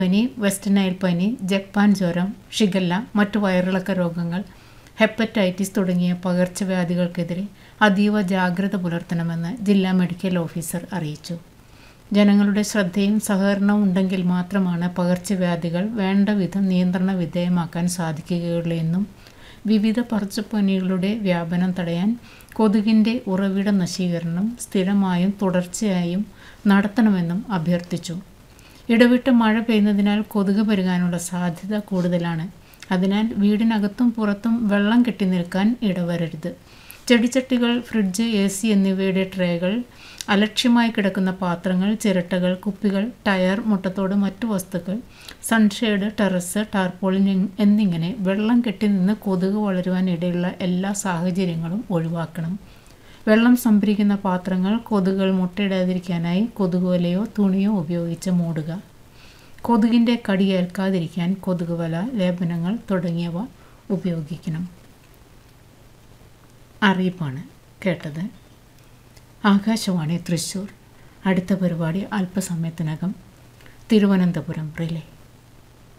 പനി West Nile പനി Japan ജ്വരം ഷിഗല്ല മറ്റു വയറിളക്ക രോഗങ്ങൾ ഹെപ്പറ്റൈറ്റിസ് തുടങ്ങിയ പകർച്ചവ്യാധികൾക്കെതിരെ അതീവ ജാഗ്രത പുലർത്തണമെന്ന് ജില്ലാ മെഡിക്കൽ ഓഫീസർ അറിയിച്ചു ജനങ്ങളുടെ ശ്രദ്ധയും സഹകരണവും ഉണ്ടെങ്കിൽ മാത്രമാണ് പകർച്ചവ്യാധികൾ വേണ്ട വിധം നിയന്ത്രണ വിധേയമാക്കാൻ സാധിക്കുകയുള്ളൂ എന്നും വിവിധ പകർച്ചപ്പനികളുടെ വ്യാപനം തടയാൻ കൊതുകിൻ്റെ ഉറവിട നശീകരണം സ്ഥിരമായും തുടർച്ചയായും നടത്തണമെന്നും അഭ്യർത്ഥിച്ചു ഇടവിട്ട് മഴ പെയ്യുന്നതിനാൽ കൊതുക് പെരുകാനുള്ള സാധ്യത കൂടുതലാണ് അതിനാൽ വീടിനകത്തും പുറത്തും വെള്ളം കെട്ടി നിൽക്കാൻ ഇടവരരുത് ചെടിച്ചട്ടികൾ ഫ്രിഡ്ജ് എ സി എന്നിവയുടെ ട്രേകൾ അലക്ഷ്യമായി കിടക്കുന്ന പാത്രങ്ങൾ ചിരട്ടകൾ കുപ്പികൾ ടയർ മുട്ടത്തോട് മറ്റു വസ്തുക്കൾ സൺഷെയ്ഡ് ടെറസ് ടാർപോളിൻ എന്നിങ്ങനെ വെള്ളം കെട്ടി നിന്ന് കൊതുക് വളരുവാൻ ഇടയുള്ള എല്ലാ സാഹചര്യങ്ങളും ഒഴിവാക്കണം വെള്ളം സംഭരിക്കുന്ന പാത്രങ്ങൾ കൊതുകുകൾ മുട്ടയിടാതിരിക്കാനായി കൊതുകുവലയോ തുണിയോ ഉപയോഗിച്ച് മൂടുക കൊതുകിൻ്റെ കടിയേൽക്കാതിരിക്കാൻ കൊതുകുവല ലേപനങ്ങൾ തുടങ്ങിയവ ഉപയോഗിക്കണം അറിയിപ്പാണ് കേട്ടത് ആകാശവാണി തൃശ്ശൂർ അടുത്ത പരിപാടി അല്പസമയത്തിനകം തിരുവനന്തപുരം റിലേ